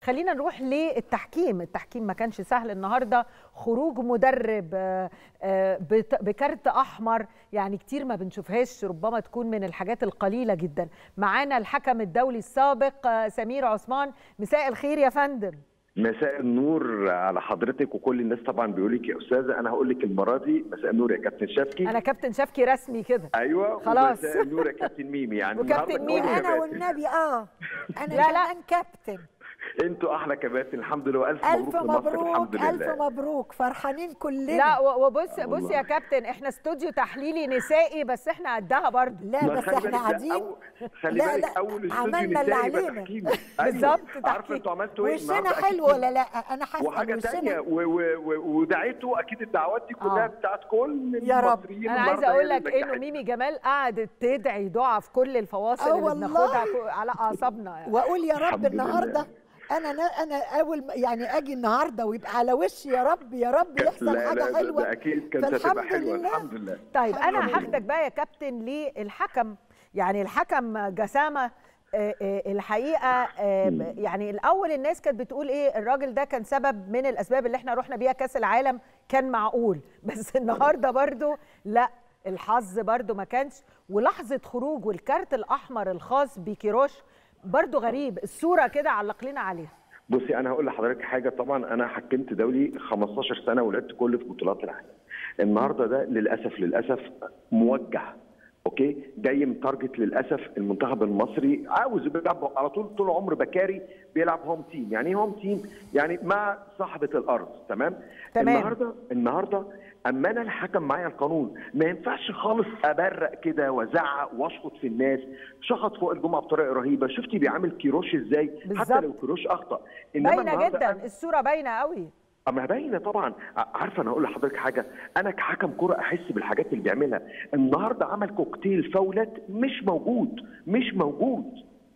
خلينا نروح للتحكيم التحكيم ما كانش سهل النهارده خروج مدرب بكارت احمر يعني كتير ما بنشوفهاش ربما تكون من الحاجات القليله جدا معانا الحكم الدولي السابق سمير عثمان مساء الخير يا فندم مساء النور على حضرتك وكل الناس طبعا بيقول لك يا استاذه انا هقول لك المره دي مساء النور يا كابتن شفكي انا كابتن شفكي رسمي كده ايوه خلاص مساء النور يا كابتن ميمي يعني وكابتن ميمي انا والنبي اه انا لا لا. كمان كابتن انتوا احلى كباتن الحمد لله والف الف مبروك لمصر الحمد مبروك الف لله مبروك فرحانين كلنا لا و- وبص بص والله. يا كابتن احنا استوديو تحليلي نسائي بس احنا قدها برضه لا ما بس خلي احنا بالك ده قاعدين أول- خلي لا، بالك لا، اول استوديو عملنا اللي نسائي يبقى علينا. تحكيم. أيوة. بالظبط، عارفه تحكيم. انتوا عملتوا ايه وشنا النهاردة؟ حلو أكيد ولا لا انا حاسه وحاجه إن ثانيه وشنا و- و- و- ودعيتوا اكيد الدعوات دي كلها آه. بتاعت كل يا رب. المصريين انا عايزه النهاردة اقول هي لك اللي انه نجحت. ميمي جمال قعدت تدعي دعاء في كل الفواصل آه اللي والله. بناخدها كو- على اعصابنا يعني. واقول يا رب الحمد لله. النهارده انا نا انا اول ما- يعني اجي النهارده ويبقى على وشي يا رب يا رب يحصل لا حاجه لا ده- حلوه ده اكيد كانت فالحمد هتبقى حلوه لله. الحمد لله طيب انا الحمد لله. هاخدك بقى يا كابتن للحكم يعني الحكم جسامه آه، آه، الحقيقه آه، ب- يعني الاول الناس كانت بتقول ايه الراجل ده كان سبب من الاسباب اللي احنا رحنا بيها كاس العالم كان معقول بس النهارده برضو لا الحظ برضو ما كانش ولحظه خروج والكارت الاحمر الخاص بكيروش برضو غريب الصوره كده علق لنا عليها بصي انا هقول لحضرتك حاجه طبعا انا حكمت دولي 15 سنه ولعبت كل في بطولات العالم النهارده ده للاسف للاسف موجه اوكي جاي متارجت للاسف المنتخب المصري عاوز بيلعب على طول طول عمر بكاري بيلعب هوم تيم يعني ايه هوم تيم يعني مع صاحبه الارض تمام تمام. النهارده النهارده اما انا الحكم معايا القانون ما ينفعش خالص ابرق كده وازعق واشخط في الناس شخط فوق الجمعه بطريقه رهيبه شفتي بيعامل كيروش ازاي حتى بالظبط. لو كيروش اخطا باينه النهاردة جدا أنا- الصوره باينه قوي اما باينه طبعا ع- عارفه انا هقول لحضرتك حاجه انا كحكم كوره احس بالحاجات اللي بيعملها النهارده عمل كوكتيل فاولات مش موجود مش موجود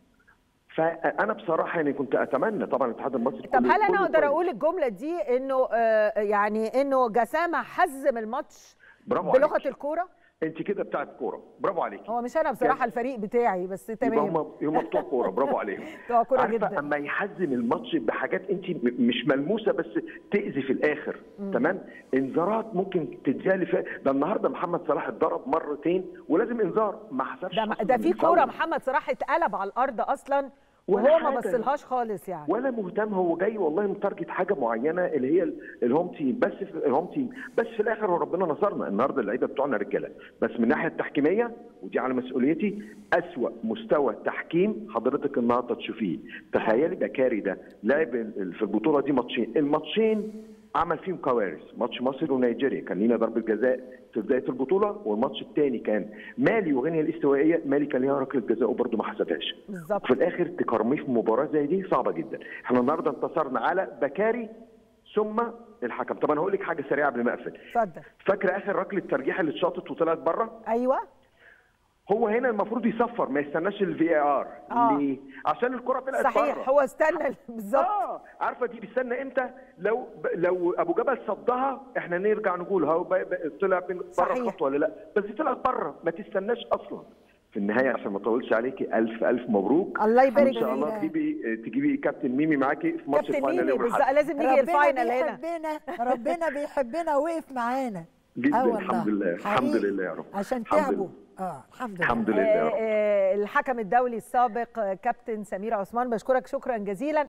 فانا بصراحه يعني كنت اتمنى طبعا الاتحاد المصري طب كله- هل انا كله اقدر كويس. اقول الجمله دي انه آه، يعني انه جسامه حزم الماتش برافو بلغه عليك. الكوره انت كده بتاعت كوره برافو عليك هو مش انا بصراحه كان- الفريق بتاعي بس يبقى تمام هم هم بتوع كوره برافو عليهم بتوع كورة عارفة جدا. اما يحزم الماتش بحاجات انت م- مش ملموسه بس تاذي في الاخر تمام انذارات ممكن تديها لف... ده النهارده محمد صلاح اتضرب مرتين ولازم انذار ما حسبش ده أصلاً ده في الفاول. كوره محمد صلاح اتقلب على الارض اصلا ولا وهو ما حاجة. بصلهاش خالص يعني ولا مهتم هو جاي والله متارجت حاجه معينه اللي هي ال- الهوم تيم بس في الهوم تيم بس في الاخر ربنا نصرنا النهارده اللعيبه بتوعنا رجاله بس من الناحيه التحكيميه ودي على مسؤوليتي اسوا مستوى تحكيم حضرتك النهارده تشوفيه تخيلي بكاري ده لعب ال- ال- في البطوله دي ماتشين الماتشين عمل فيهم كوارث ماتش مصر ونيجيريا كان لينا ضربه جزاء في بدايه البطوله والماتش الثاني كان مالي وغينيا الاستوائيه مالي كان ليها ركله جزاء وبرده ما حسبهاش بالظبط في الاخر تكرميه في مباراه زي دي صعبه جدا احنا النهارده انتصرنا على بكاري ثم الحكم طب انا هقول لك حاجه سريعه قبل ما اقفل اتفضل فاكره اخر ركله ترجيح اللي اتشاطت وطلعت بره ايوه هو هنا المفروض يصفر ما يستناش الفي ار آه. ليه عشان الكره طلعت صحيح بره هو استنى بالظبط اه عارفه دي بيستنى امتى لو لو ابو جبل صدها احنا نرجع نقول هو ب- ب- طلع من بره صحيح. الخط ولا لا بس دي طلعت بره ما تستناش اصلا في النهايه عشان ما اطولش عليكي الف الف مبروك الله يبارك ان شاء الله فيك. تجيبي تجيبي كابتن ميمي معاكي في ماتش كابتن الفاينل ميمي يوم بالظبط الاحد لازم نيجي ربنا الفاينل هنا بيحبنا ربنا بيحبنا وقف معانا جدا آه والله. الحمد لله الحمد حقيقي. لله يا رب عشان الحمد تعبوا لله. اه الحمد لله الحمد لله يا رب آه، آه، الحكم الدولي السابق آه، كابتن سمير عثمان بشكرك شكرا جزيلا